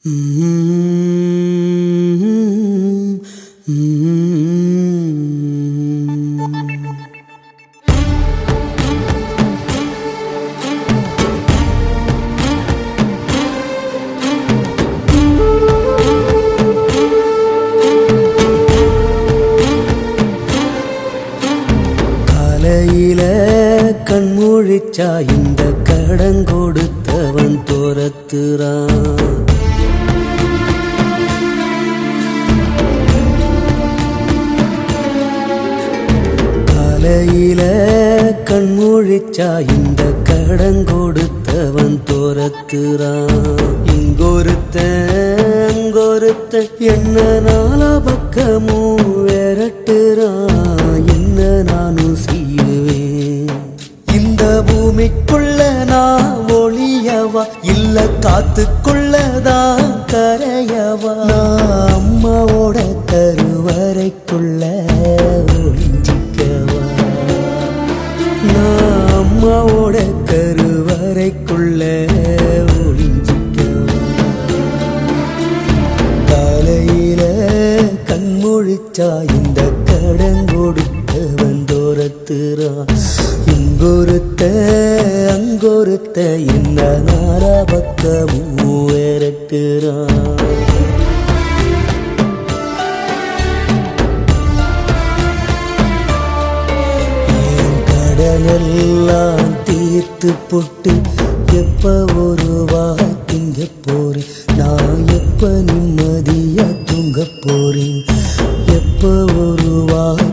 காலையில கண்மூழிச்சா இந்த கடன் கொடுத்தவன் துரத்துறான் காலையில கண்மூழிச்சா இந்த கடன் கொடுத்தவன் துரத்துறான் இங்கொருத்த அங்கொருத்த என்ன நாலா பக்கமும் விரட்டுறான் என்ன நானும் செய்வேன் இந்த பூமிக்குள்ள நான் ஒளியவா இல்ல காத்துக்குள்ளதான் கரையவா நான் அம்மாவோட கருவறைக்குள்ள ஒளிஞ்சிக்கவா நான் அம்மாவோட கருவறைக்குள்ள ஒளிஞ்சிக்கவா காலையில கண்மொழிச்சா இந்த கடங்கொடுத்தவன் தோரத்துறான் இங்கொருத்த அங்கொருத்த என்ன நாரா பக்கமும் விரட்டுறான் என் கடனெல்லாம் தீர்த்து போட்டு எப்ப ஒரு வாக்கிங்க போறேன் நான் எப்ப நிம்மதியா தூங்க போறேன் எப்ப ஒரு வா